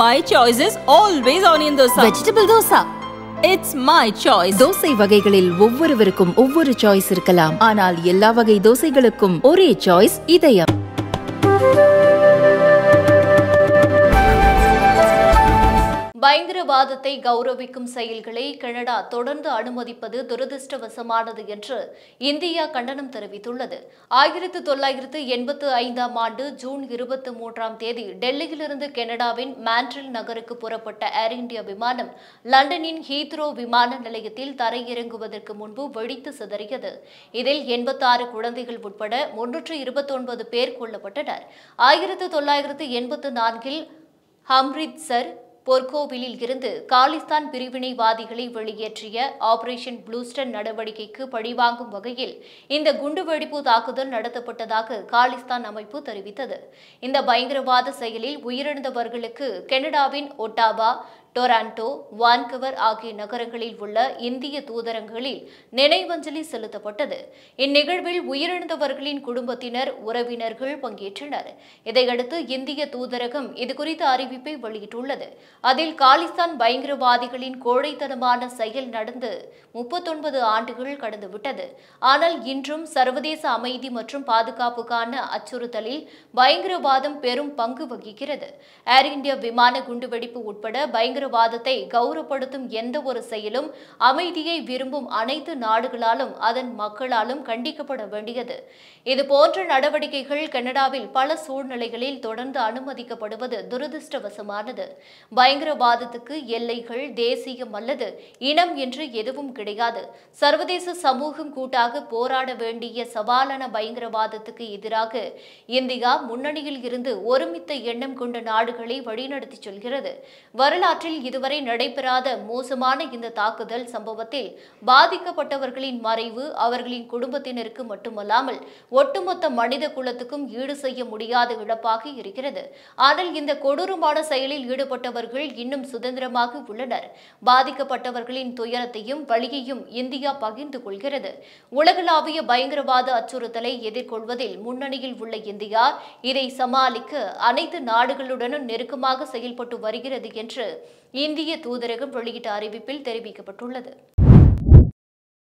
My choice is always onion dosa. Vegetable dosa It's my choice. தோசை வகைகளில் ஒவ்வொருவருக்கும் ஒவ்வொரு சாய்ஸ் இருக்கலாம் ஆனால் எல்லா வகை தோசைகளுக்கும் ஒரே சாய்ஸ் இதயம் பயங்கரவாதத்தை கௌரவிக்கும் செயல்களை கனடா தொடர்ந்து அனுமதிப்பது துரதிருஷ்டவசமானது என்று இந்தியா கண்டனம் தெரிவித்துள்ளது ஆயிரத்து தொள்ளாயிரத்து எண்பத்து ஐந்தாம் ஆண்டு ஜூன் இருபத்தி மூன்றாம் தேதி டெல்லியிலிருந்து கனடாவின் மான்ட்ரில் நகருக்கு புறப்பட்ட ஏர் இந்தியா விமானம் லண்டனின் ஹீத்ரோ விமான நிலையத்தில் தரையிறங்குவதற்கு முன்பு வெடித்து சிதறியது இதில் எண்பத்தாறு குழந்தைகள் உட்பட முன்னூற்று இருபத்தொன்பது பேர் கொல்லப்பட்டனர் ஆயிரத்து தொள்ளாயிரத்து எண்பத்து நான்கில் அம்ரித்சர் பொர்கோவிலில் இருந்து காலிஸ்தான் பிரிவினைவாதிகளை வெளியேற்றிய ஆபரேஷன் ப்ளூஸ்டன் நடவடிக்கைக்கு பழிவாங்கும் வகையில் இந்த குண்டுவெடிப்பு தாக்குதல் நடத்தப்பட்டதாக காலிஸ்தான் அமைப்பு தெரிவித்தது இந்த பயங்கரவாத செயலில் உயிரிழந்தவர்களுக்கு கனடாவின் ஒட்டாவா டொராண்டோ வான்கவர் ஆகிய நகரங்களில் உள்ள இந்திய தூதரங்களில் நினைவஞ்சலி செலுத்தப்பட்டது இந்நிகழ்வில் உயிரிழந்தவர்களின் குடும்பத்தினர் உறவினர்கள் பங்கேற்றனர் இதையடுத்து இந்திய தூதரகம் இதுகுறித்த அறிவிப்பை வெளியிட்டுள்ளது அதில் காலிஸ்தான் பயங்கரவாதிகளின் கோழைத்தனமான செயல் நடந்து முப்பத்தொன்பது ஆண்டுகள் கடந்துவிட்டது ஆனால் இன்றும் சர்வதேச அமைதி மற்றும் பாதுகாப்புக்கான அச்சுறுத்தலில் பயங்கரவாதம் பெரும் பங்கு வகிக்கிறது ஏர் இந்தியா விமான குண்டுவெடிப்பு உட்பட பயங்கரவாதத்தை கௌரவப்படுத்தும் எந்த ஒரு செயலும் அமைதியை விரும்பும் அனைத்து நாடுகளாலும் அதன் மக்களாலும் கண்டிக்கப்பட வேண்டியது இது போன்ற நடவடிக்கைகள் கனடாவில் பல சூழ்நிலைகளில் தொடர்ந்து அனுமதிக்கப்படுவது துரதிருஷ்டவசமானது பயங்கரவாதத்துக்கு எல்லைகள் தேசியம் அல்லது இனம் என்று எதுவும் கிடையாது சர்வதேச சமூகம் கூட்டாக போராட வேண்டிய சவாலான பயங்கரவாதத்துக்கு எதிராக இந்தியா முன்னணியில் இருந்து ஒருமித்த எண்ணம் கொண்ட நாடுகளை வழிநடத்தி செல்கிறது வரலாற்றில் இதுவரை நடைபெறாத மோசமான இந்த தாக்குதல் சம்பவத்தில் பாதிக்கப்பட்டவர்களின் மறைவு அவர்களின் குடும்பத்தினருக்கு மட்டுமல்லாமல் ஒட்டுமொத்த மனித குலத்துக்கும் ஈடு செய்ய முடியாத இழப்பாக இருக்கிறது ஆனால் இந்த கொடூரமான செயலில் ஈடுபட்டவர்கள் இன்னும் சுதந்திரமாக உள்ளனர் பாதிக்கப்பட்டவர்களின் துயரத்தையும் வழியையும் இந்தியா பகிர்ந்து கொள்கிறது உலகளாவிய பயங்கரவாத அச்சுறுத்தலை எதிர்கொள்வதில் முன்னணியில் உள்ள இந்தியா இதை சமாளிக்க அனைத்து நாடுகளுடனும் நெருக்கமாக செயல்பட்டு வருகிறது என்று இந்திய தூதரகம் வெளியிட்ட அறிவிப்பில் தெரிவிக்கப்பட்டுள்ளது